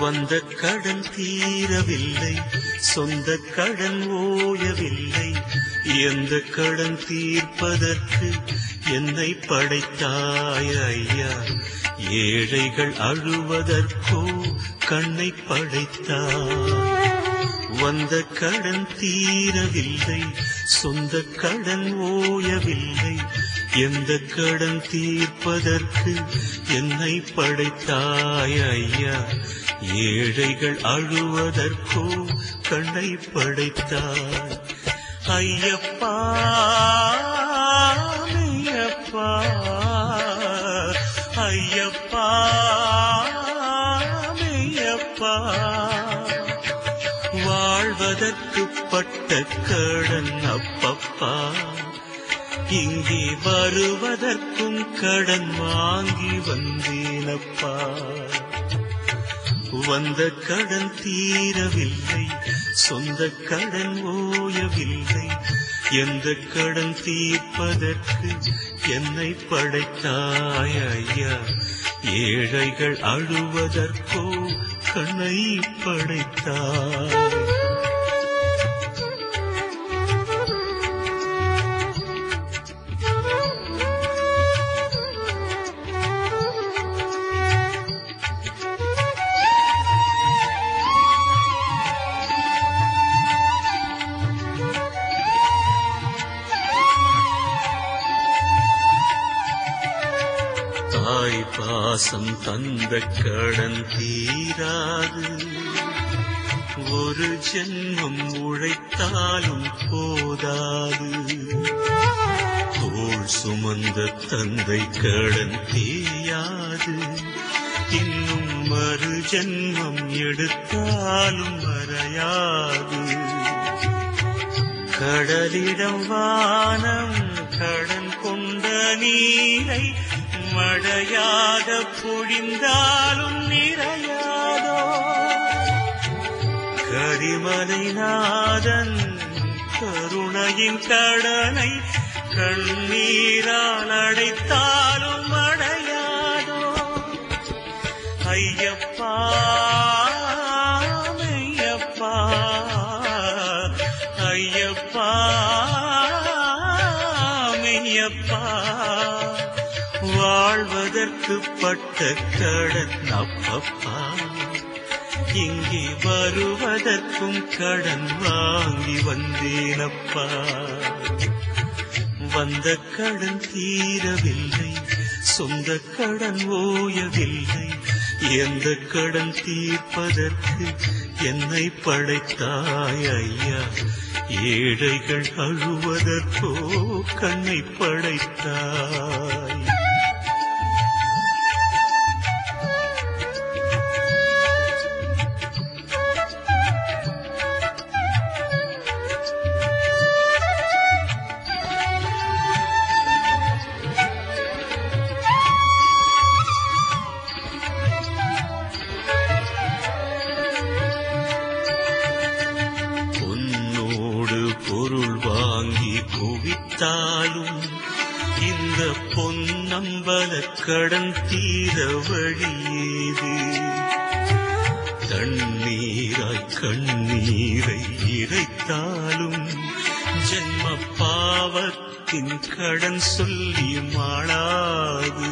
வந்த கடன் தீரவில்லை சொந்த கடன் ஓயவில்லை எந்த கடன் தீர்ப்பதற்கு என்னை படைத்தாய் ஐயா ஏழைகள் அழுவதற்கோ கண்ணை படைத்தாய் வந்த கடன் தீரவில்லை சொந்த கடன் ஓயவில்லை எந்த கடன் தீர்ப்பதற்கு என்னை படைத்தாய் ஐயா ஏழைகள் அழுவதற்கோ கண்ணை படைத்தாய் ஐயப்பா மெய்யப்பா ஐயப்பா மெய்யப்பா வாழ்வதற்கு பட்ட கடன் அப்பப்பா இங்கே வருவதற்கும் கடன் வாங்கி வந்தேனப்பா வந்த கடன் தீரவில்லை சொந்த கடன் ஓயவில்லை எந்த கடன் தீர்ப்பதற்கு என்னை படைத்தாய் ஐயா ஏழைகள் அழுவதற்கோ கண்ணை படைத்தாய் தாய் பாசம் தந்த கடன் தீராது ஒரு ஜென்மம் உழைத்தாலும் போதாது தோள் சுமந்த தந்தை கடன் தீயாது இன்னும் மறு ஜென்மம் எடுத்தாலும் மறையாது கடலிடம் வானம் கடன் கொண்ட நீரை மழையாக பொழிந்தாலும் நிறையாதோ கரிமலை நாதன் கருணையின் கடனை கண்ணீரால் அடைத்தாலும் அடையாதோ ஐயப்பா மெய்யப்பா ஐயப்பா மெய்யப்பா வாழ்வதற்கு பட்ட கடன் அப்பப்பா இங்கே வருவதற்கும் கடன் வாங்கி வந்தேனப்பா வந்த கடன் தீரவில்லை சொந்த கடன் ஓயவில்லை எந்த கடன் தீர்ப்பதற்கு என்னை படைத்தாய் ஐயா ஏழைகள் அழுவதற்கோ கண்ணை படைத்தாய் பொன்னோடு பொருள் வாங்கி குவித்தாலும் இந்த பொன்னம்பல கடன் தீர வழியேது தண்ணீராய் கண்ணீரை இறைத்தாலும் ஜென்ம பாவத்தின் கடன் சொல்லி மாளாது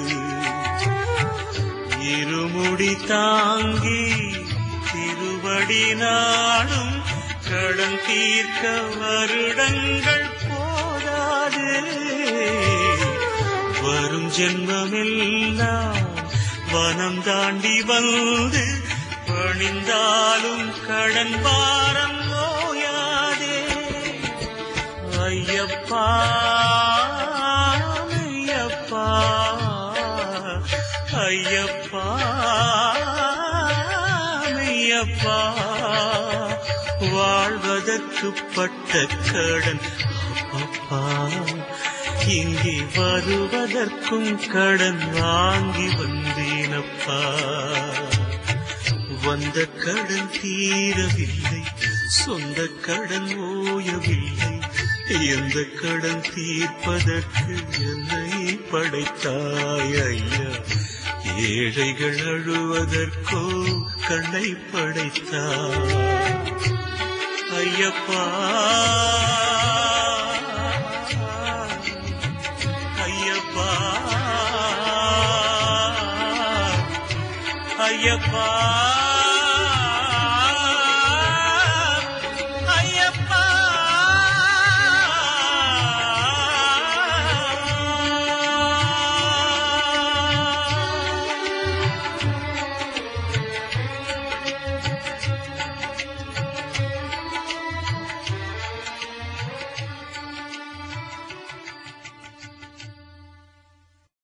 இருமுடி தாங்கி திருவடி நாடும் கடன் தீர்க்க வருடங்கள் போதாது வரும் ஜென்மமெல்லாம் வனம் தாண்டி வந்து பணிந்தாலும் கடன் பாரம் நோயாதே ஐயப்பா ஐயப்பா ஐயப்பா ஐயப்பா வாழ்வதற்கு பட்ட கடன் அப்பப்பா இங்கே வருவதற்கும் கடன் வாங்கி வந்தேனப்பா வந்த கடன் தீரவில்லை சொந்த கடன் ஓயவில்லை எந்த கடன் தீர்ப்பதற்கு என்னை படைத்தாய் ஐயா ஏழைகள் அழுவதற்கோ கண்ணை படைத்தார் ஐயப்பா ஐயப்பா ஐயப்பா